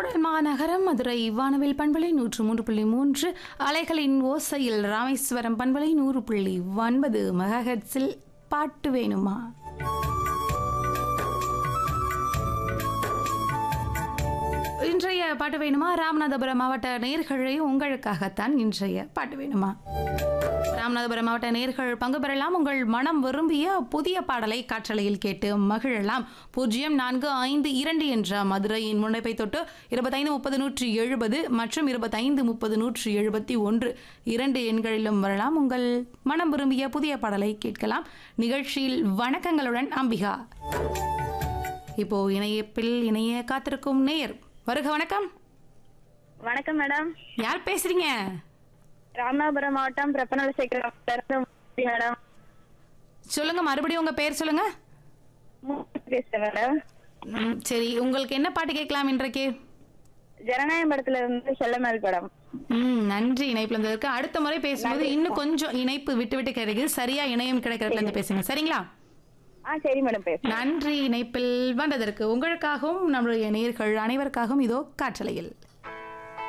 காற்றினுடன் மாநகரம் மதுரை வானவில் பண்பலை நூற்று மூன்று புள்ளி மூன்று அலைகளின் ஓசையில் ராமேஸ்வரம் பண்பலை நூறு புள்ளி ஒன்பது மெகாஹெட்ஸில் பாட்டு வேணுமா இன்றைய பாட்டு வேணுமா ராமநாதபுரம் மாவட்ட நேர்களை உங்களுக்காகத்தான் இன்றைய பாட்டு வேணுமா ராமநாதபுரம் மாவட்ட நேர்கள் பங்கு பெறலாம் உங்கள் மனம் விரும்பிய புதிய பாடலை காற்றலையில் கேட்டு மகிழலாம் பூஜ்ஜியம் நான்கு ஐந்து இரண்டு என்ற மதுரையின் முன்னைப்பை தொட்டு இருபத்தைந்து முப்பது நூற்றி எழுபது மற்றும் இருபத்தைந்து முப்பது நூற்றி எழுபத்தி ஒன்று இரண்டு எண்களிலும் வரலாம் உங்கள் மனம் விரும்பிய புதிய பாடலை கேட்கலாம் நிகழ்ச்சியில் வணக்கங்களுடன் அம்பிகா இப்போ இணையப்பில் இணைய காத்திருக்கும் நேர் வருக வணக்கம் வணக்கம் மேடம் யார் பேசுறீங்க ராமநாதபுரம் மாவட்டம் பிரப்பனல் சேகரம் மேடம் சொல்லுங்க மறுபடியும் உங்க பேர் சொல்லுங்க மூர்த்தி பேசுறேன் மேடம் ம், சரி உங்களுக்கு என்ன பாட்டு கேட்கலாம் இன்றைக்கு ஜனநாயகம் படத்துல இருந்து செல்லமேல் படம் ம் நன்றி இணைப்புல இருந்ததற்கு அடுத்த முறை பேசும்போது இன்னும் கொஞ்சம் இணைப்பு விட்டு விட்டு கிடைக்குது சரியா இணையம் கிடைக்கிறதுல இருந்து பேசுங்க சரிங்களா ஆ சரி மேடம் பேசுறேன் நன்றி இணைப்பில் வந்ததற்கு உங்களுக்காகவும் நம்முடைய நேர்கள் அனைவருக்காகவும் இதோ காற்றலையில்